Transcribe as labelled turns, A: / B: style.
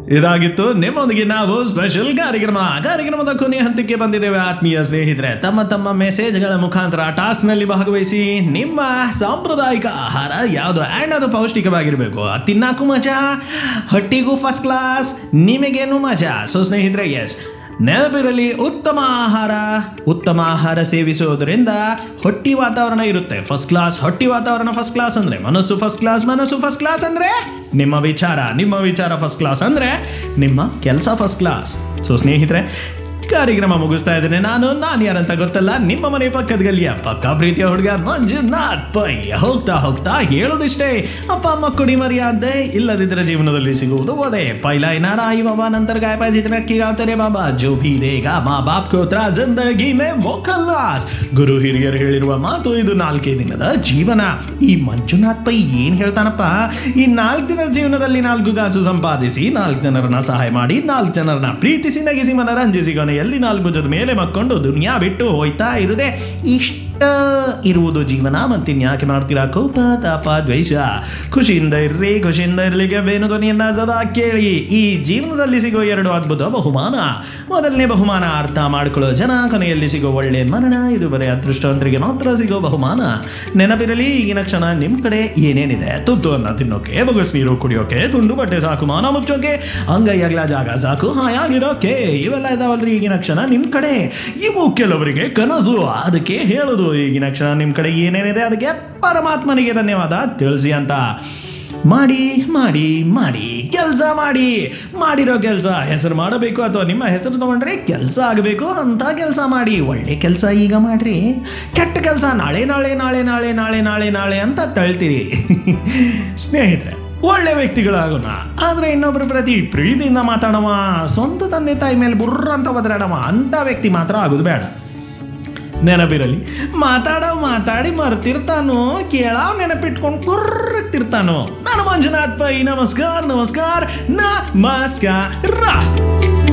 A: ಇದಾಗಿತ್ತು ನಿಮ್ಮೊಂದಿಗೆ ನಾವು ಸ್ಪೆಷಲ್ ಕಾರ್ಯಕ್ರಮ ಕಾರ್ಯಕ್ರಮದ ಕೊನೆಯ ಹಂತಕ್ಕೆ ಬಂದಿದ್ದೇವೆ ಆತ್ಮೀಯ ಸ್ನೇಹಿತರೆ ತಮ್ಮ ತಮ್ಮ ಮೆಸೇಜ್ಗಳ ಮುಖಾಂತರ ಟಾಸ್ಕ್ ನಲ್ಲಿ ಭಾಗವಹಿಸಿ ನಿಮ್ಮ ಸಾಂಪ್ರದಾಯಿಕ ಆಹಾರ ಯಾವುದು ಆ್ಯಂಡ್ ಅದು ಪೌಷ್ಟಿಕವಾಗಿರಬೇಕು ತಿನ್ನಾಕು ಮಜಾ ಹೊಟ್ಟಿಗೂ ಫಸ್ಟ್ ಕ್ಲಾಸ್ ನಿಮಗೇನು ಮಜಾ ಸೊ ಸ್ನೇಹಿತರೆ ಎಸ್ ನೆನಪಿರಲಿ ಉತ್ತಮ ಆಹಾರ ಉತ್ತಮ ಆಹಾರ ಸೇವಿಸುವುದರಿಂದ ಹೊಟ್ಟಿ ವಾತಾವರಣ ಇರುತ್ತೆ ಫಸ್ಟ್ ಕ್ಲಾಸ್ ಹೊಟ್ಟಿ ವಾತಾವರಣ ಫಸ್ಟ್ ಕ್ಲಾಸ್ ಅಂದ್ರೆ ಮನಸ್ಸು ಫಸ್ಟ್ ಕ್ಲಾಸ್ ಮನಸ್ಸು ಫಸ್ಟ್ ಕ್ಲಾಸ್ ಅಂದ್ರೆ ನಿಮ್ಮ ವಿಚಾರ ನಿಮ್ಮ ವಿಚಾರ ಫಸ್ಟ್ ಕ್ಲಾಸ್ ಅಂದ್ರೆ ನಿಮ್ಮ ಕೆಲಸ ಫಸ್ಟ್ ಕ್ಲಾಸ್ ಸೊ ಸ್ನೇಹಿತರೆ ಕಾರ್ಯಕ್ರಮ ಮುಗಿಸ್ತಾ ಇದ್ದೇನೆ ನಾನು ನಾನು ಯಾರಂತ ಗೊತ್ತಲ್ಲ ನಿಮ್ಮ ಮನೆ ಪಕ್ಕದ ಗಲ್ಲಿಯ ಪಕ್ಕ ಪ್ರೀತಿಯ ಹುಡುಗ ಮಂಜುನಾಥ್ ಪೈ ಹೋಗ್ತಾ ಹೋಗ್ತಾ ಹೇಳೋದಿಷ್ಟೇ ಅಪ್ಪ ಅಮ್ಮ ಕುಡಿ ಮರ್ಯಾದೆ ಇಲ್ಲದಿದ್ದರೆ ಜೀವನದಲ್ಲಿ ಸಿಗುವುದು ಓದೆ ಪೈಲ ಇನಾರ आई बाबा नंतर काय पाहिजे नक्की गाव तेरे बाबा जो भी देगा ಮಾ ಬಾಪ್ ಕೋತ್ರ ಜಿಂದಗಿ ಮೇ ಮೋಖಲ್ಲಾಸ್ ಗುರು ಹಿರಿಯರು ಹೇಳಿರುವ ಮಾತು ಇದು ನಾಲ್ಕೇ ದಿನದ ಜೀವನ ಈ ಮಂಜುನಾಥ್ ಪೈ ಏನ್ ಹೇಳ್ತಾನಪ್ಪ ಈ ನಾಲ್ಕು ದಿನದ ಜೀವನದಲ್ಲಿ ನಾಲ್ಕು ಕಾಸು ಸಂಪಾದಿಸಿ ನಾಲ್ಕು ಜನರನ್ನ ಸಹಾಯ ಮಾಡಿ ನಾಲ್ಕು ಜನರನ್ನ ಪ್ರೀತಿಸಿ ನಗಿಸಿ ಮನರಂಜಿಸಿ ಕೊನೆಯಲ್ಲಿ ನಾಲ್ಕು ಜೊತೆ ಮೇಲೆ ಮಕ್ಕೊಂಡು ದುನಿಯಾ ಬಿಟ್ಟು ಹೋಯ್ತಾ ಇರುದೆ ಇಷ್ಟ ಇರುವುದು ಜೀವನ ಮತ್ತಿನ್ಯಾಕೆ ಮಾಡ್ತೀರಾ ಕೋಪ ತಾಪ ದ್ವೇಷ ಖುಷಿಯಿಂದ ಇರ್ರಿ ಖುಷಿಯಿಂದ ಇರ್ಲಿಕ್ಕೆ ಬೇನು ಧ್ವನಿಯನ್ನ ಸದಾ ಕೇಳಿ ಈ ಜೀವನದಲ್ಲಿ ಸಿಗೋ ಎರಡು ಅದ್ಭುತ ಬಹುಮಾನ ಮೊದಲನೇ ಬಹುಮಾನ ಅರ್ಥ ಮಾಡ್ಕೊಳ್ಳೋ ಜನ ಕೊನೆಯಲ್ಲಿ ಸಿಗೋ ಒಳ್ಳೆ ಮರಣ ಇದು ಬರೀ ಅದೃಷ್ಟವಂತರಿಗೆ ಮಾತ್ರ ಸಿಗೋ ಬಹುಮಾನ ನೆನಪಿರಲಿ ಈಗಿನ ಕ್ಷಣ ನಿಮ್ಮ ಕಡೆ ಏನೇನಿದೆ ತುತ್ತು ಅನ್ನ ತಿನ್ನೋಕೆ ಬಗಸ್ ನೀರು ಕುಡಿಯೋಕೆ ತುಂಡು ಬಟ್ಟೆ ಸಾಕು ಮಾನ ಮುಚ್ಚೋಕೆ ಅಂಗೈ ಅಗಲ ಜಾಗ ಸಾಕು ಹಾಯಾಗಿರೋಕೆ ಇವೆಲ್ಲ ಇದಾವಲ್ರಿ ಈಗಿನ ಕ್ಷಣ ನಿಮ್ಮ ಕಡೆ ಇವು ಕೆಲವರಿಗೆ ಕನಸು ಅದಕ್ಕೆ ಹೇಳೋದು ಈಗಿನ ಕ್ಷಣ ನಿಮ್ಮ ಕಡೆ ಏನೇನಿದೆ ಅದಕ್ಕೆ ಪರಮಾತ್ಮನಿಗೆ ಧನ್ಯವಾದ ತಿಳಿಸಿ ಅಂತ ಮಾಡಿ ಮಾಡಿ ಮಾಡಿ ಕೆಲಸ ಮಾಡಿ ಮಾಡಿರೋ ಕೆಲಸ ಹೆಸರು ಮಾಡಬೇಕು ಅಥವಾ ನಿಮ್ಮ ಹೆಸರು ತಗೊಂಡ್ರೆ ಕೆಲಸ ಆಗಬೇಕು ಅಂತ ಕೆಲಸ ಮಾಡಿ ಒಳ್ಳೆ ಕೆಲಸ ಈಗ ಮಾಡ್ರಿ ಕೆಟ್ಟ ಕೆಲಸ ನಾಳೆ ನಾಳೆ ನಾಳೆ ನಾಳೆ ನಾಳೆ ನಾಳೆ ನಾಳೆ ಅಂತ ತಳ್ತೀರಿ ಸ್ನೇಹಿತರೆ ಒಳ್ಳೆ ವ್ಯಕ್ತಿಗಳಾಗೋಣ ಆದ್ರೆ ಇನ್ನೊಬ್ಬರ ಪ್ರತಿ ಪ್ರೀತಿಯಿಂದ ಮಾತಾಡವ ಸ್ವಂತ ತಂದೆ ತಾಯಿ ಮೇಲೆ ಬುರ್ರ ಅಂತ ಒದರಾಡವ ಅಂತ ವ್ಯಕ್ತಿ ಮಾತ್ರ ಆಗೋದು ಬೇಡ ನೆನಪಿರಲಿ ಮಾತಾಡ ಮಾತಾಡಿ ಮರ್ತಿರ್ತಾನೋ ಕೇಳಾವ್ ನೆನಪಿಟ್ಕೊಂಡು ಕುರ್ರಕ್ತಿರ್ತಾನೋ ನಾನು ಮಂಜುನಾಥ್ ಪೈ ನಮಸ್ಕಾರ ನಮಸ್ಕಾರ ನಮಸ್ಕಾರ